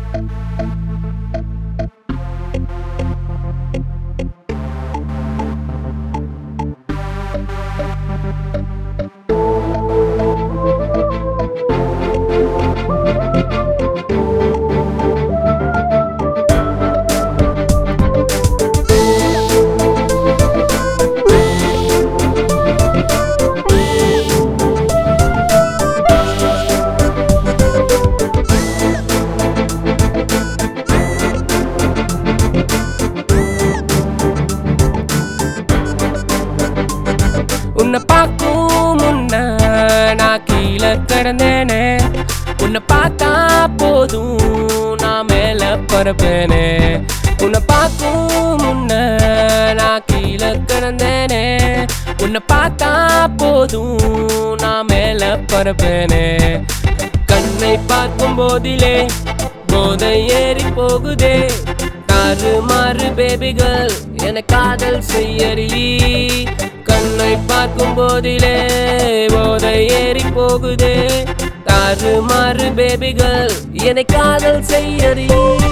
உன்னை பார்க்கும் முன்ன நான் கீழே கிடந்தேனே உன்னை பார்த்தா போதும் நான் மேல பரப்பேனே உன்னை பார்க்கும் முன்ன நான் கீழே கிடந்தேனே உன்னை பார்த்தா போதும் நான் மேல பரப்பேனே கண்ணை பார்க்கும் போதிலே போதை ஏறி போகுதே தாறு மாறு பேபிகள் என காதல் செய்யறி கண்ணை பார்க்கும் போதிலே போதை ஏறி போகுதே தாறு மாறு பேபிகள் என்னை காதல் செய்யறி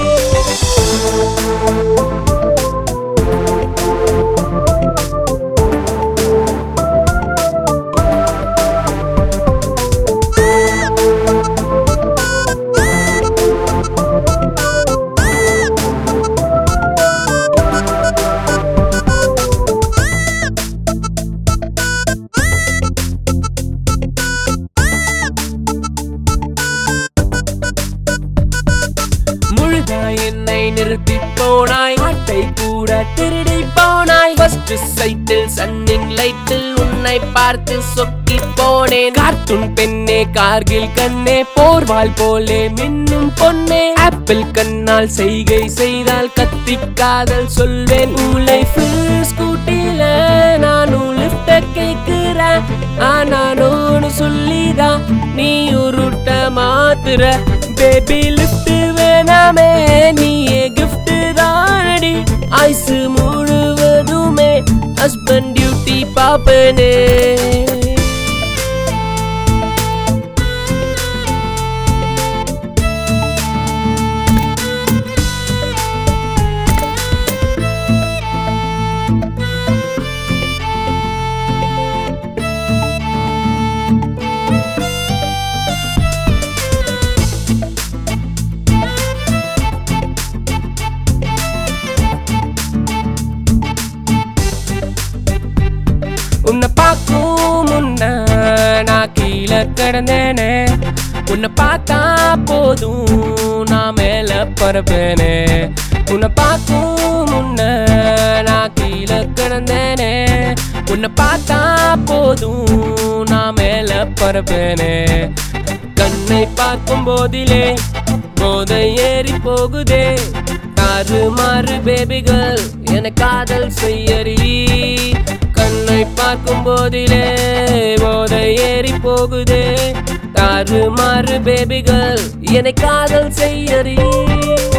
முழுதாய் என்னை நிறுத்தி போனாய் ஆட்டை கூட திருடி போனாய் ஃபர்ஸ்ட் சைட்டில் சன்னிங் லைட்டில் உன்னை பார்த்து சொக்கி போனேன் கார்ட்டூன் பெண்ணே கார்கில் கண்ணே போர்வால் போலே மின்னும் பொன்னே ஆப்பிள் கண்ணால் செய்கை செய்தால் கத்தி காதல் சொல்வேன் உன் லைஃப் ஸ்கூட்டில நானும் லிஃப்ட கேக்குறேன் ஆனா நோன்னு சொல்லிதான் நீ உருட்ட மாத்துற பேபி லிஃப்ட் வேணாமே நீயே கிஃப்ட் தானடி ஐஸ் முழுவதுமே ஹஸ்பண்ட் டியூட்டி பாப்பனே உன்னை பார்க்கும் முன்ன நான் கீழே கிடந்தேனே உன்னை பார்த்தா போதும் நான் மேல பரப்பேனே உன்னை பார்க்கும் முன்ன நான் கீழே கிடந்தேனே உன்னை பார்த்தா போதும் நான் மேல பரப்பேனே கண்ணை பார்க்கும் போதிலே போதை ஏறி போகுதே தாறு மாறு பேபிகள் என காதல் செய்யறி கண்ணை பார்க்கும் போதிலே போதை ஏறி போகுதே தாறு மாறு பேபிகள் என்னை காதல் செய்யறி